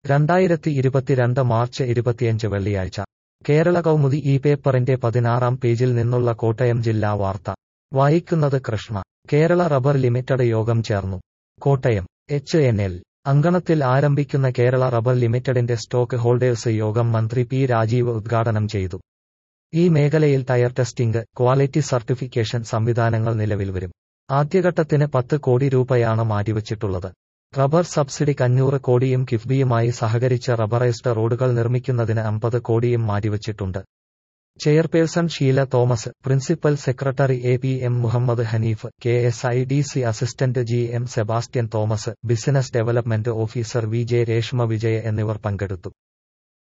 രണ്ടായിരത്തി ഇരുപത്തിരണ്ട് മാർച്ച് ഇരുപത്തിയഞ്ച് വെള്ളിയാഴ്ച കേരള കൗമുദി ഈ പേപ്പറിന്റെ പതിനാറാം പേജിൽ നിന്നുള്ള കോട്ടയം ജില്ലാ വാർത്ത വായിക്കുന്നത് കൃഷ്ണ കേരള റബ്ബർ ലിമിറ്റഡ് യോഗം ചേർന്നു കോട്ടയം എച്ച് എൻ എൽ അങ്കണത്തിൽ ആരംഭിക്കുന്ന കേരള റബ്ബർ ലിമിറ്റഡിന്റെ സ്റ്റോക്ക് ഹോൾഡേഴ്സ് യോഗം മന്ത്രി പി രാജീവ് ഉദ്ഘാടനം ചെയ്തു ഈ മേഖലയിൽ ടയർ ടെസ്റ്റിംഗ് ക്വാളിറ്റി സർട്ടിഫിക്കേഷൻ സംവിധാനങ്ങൾ നിലവിൽ വരും ആദ്യഘട്ടത്തിന് പത്ത് കോടി രൂപയാണ് മാറ്റിവച്ചിട്ടുള്ളത് റബ്ബർ സബ്സിഡിക്ക് അഞ്ഞൂറ് കോടിയും കിഫ്ബിയുമായി സഹകരിച്ച് റബ്ബറൈസ്ഡ് റോഡുകൾ നിർമ്മിക്കുന്നതിന് അമ്പത് കോടിയും മാറ്റിവച്ചിട്ടുണ്ട് chairperson Sheela Thomas principal secretary A P M Muhammad Hanif K S I D C assistant G M Sebastian Thomas business development officer V J Reshma Vijaya എന്നിവർ പങ്കെടുത്തു